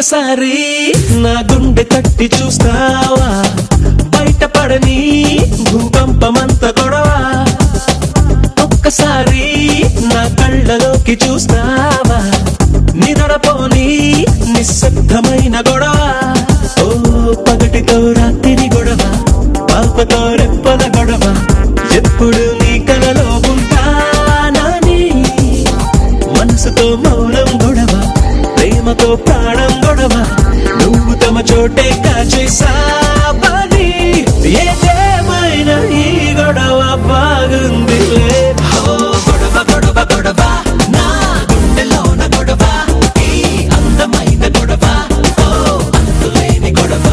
ఒక్కసారి నా గుండె తట్టి చూస్తావా బయటపడని భూకంపమంత గొడవ ఒక్కసారి నా కళ్ళలోకి చూస్తావా నిదడపోని నిశ్శబ్దమైన గొడవ ఓ పగటితో రాత్రి గొడవ పాపతో రెప్పల గొడవ ఎప్పుడు నీ కలలో ఉంటానని మనసుతో మౌనం గొడవ ప్రేమతో ప్రాణం గొడవ నువ్వు తమ చోటే కాచేసావని ఏదేమైనా ఈ గొడవ బాగుందిలే ఓ గొడవ గొడవ గొడవ నా గుండెలోన గొడవ ఈ అందమైన గొడవ ఓ అంతులేని గొడవ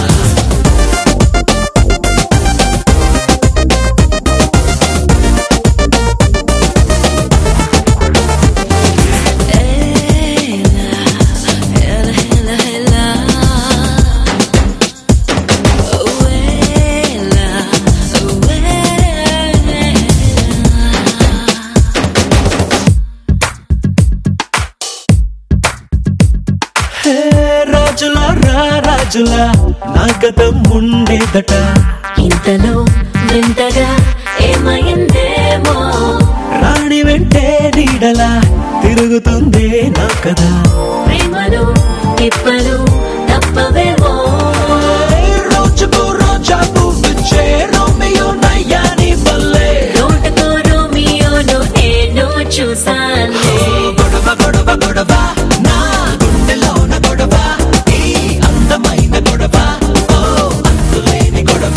హే రాజుల రా రాజుల నా గతం ఉండేదట ఇంతలో వింతగా ఏమైందేమో రాణి వెంటే నీడలా తిరుగుతుందే నా కదా ప్రేమలు తిప్పలు తప్పవేమో రోజుకు రోజా పువ్విచ్చే రోమియో నయ్యాని వల్లే రోడ్డుతో రోమియోను నేను చూసాను గొడవ గొడవ గొడవ నా గుండెలోన గొడవ ఈ అందమైన గొడవ ఓ అంతులేని గొడవ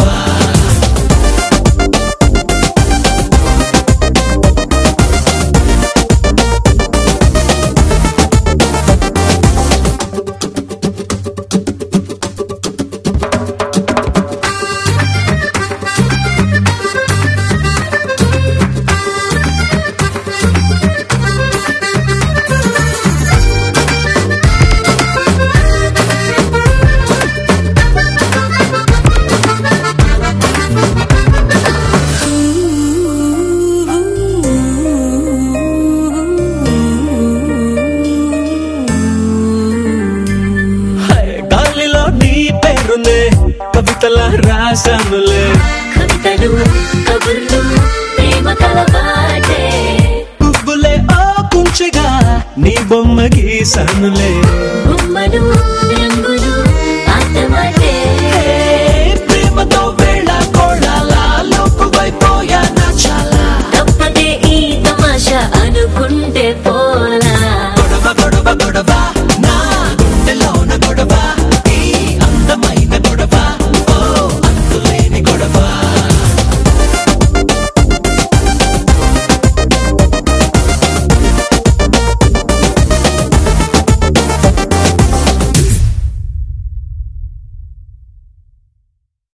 హై, గాలిలో నీ పేరునే కవితల రాశానులే కవితలు కబుర్లు ప్రేమ కలవాటే పువ్వులే ఆ కుంచెగా నీ బొమ్మ గీసానులే